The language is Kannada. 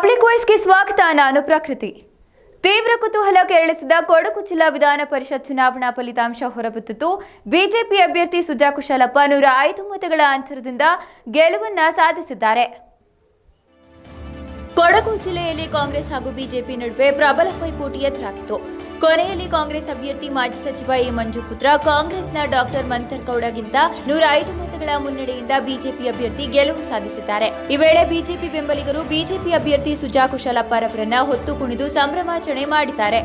ಪಬ್ಲಿಕ್ ವಾಯ್ಸ್ಗೆ ಸ್ವಾಗತ ನಾನು ಪ್ರಕೃತಿ ತೀವ್ರ ಕುತೂಹಲ ಕೆರಳಿಸಿದ ಕೊಡಗು ಜಿಲ್ಲಾ ವಿಧಾನ ಪರಿಷತ್ ಚುನಾವಣಾ ಫಲಿತಾಂಶ ಹೊರಬಿದ್ದಿದ್ದು ಬಿಜೆಪಿ ಅಭ್ಯರ್ಥಿ ಸುಜಾ ಕುಶಲಪ್ಪ ನೂರ ಐದು ಮತಗಳ ಅಂತರದಿಂದ ಗೆಲುವನ್ನ ಸಾಧಿಸಿದ್ದಾರೆ ಕೊಡಗು ಜಿಲ್ಲೆಯಲ್ಲಿ ಕಾಂಗ್ರೆಸ್ ಹಾಗೂ ಬಿಜೆಪಿ ನಡುವೆ ಪ್ರಬಲ ಪೈಪೋಟಿ ಎದುರಾಗಿತ್ತು ಕೊನೆಯಲ್ಲಿ ಕಾಂಗ್ರೆಸ್ ಅಭ್ಯರ್ಥಿ ಮಾಜಿ ಸಚಿವ ಎ ಮಂಜು ಪುತ್ರ ಕಾಂಗ್ರೆಸ್ನ ಡಾಕ್ಟರ್ ಮಂಥರ್ ಗೌಡಗಿಂತ ನೂರ ಐದು ಮತಗಳ ಮುನ್ನಡೆಯಿಂದ ಬಿಜೆಪಿ ಅಭ್ಯರ್ಥಿ ಗೆಲುವು ಸಾಧಿಸಿದ್ದಾರೆ ಈ ವೇಳೆ ಬಿಜೆಪಿ ಬೆಂಬಲಿಗರು ಬಿಜೆಪಿ ಅಭ್ಯರ್ಥಿ ಸುಜಾ ಕುಶಲಪ್ಪರವರನ್ನ ಹೊತ್ತು ಕುಣಿದು ಸಂಭ್ರಮಾಚರಣೆ ಮಾಡಿದ್ದಾರೆ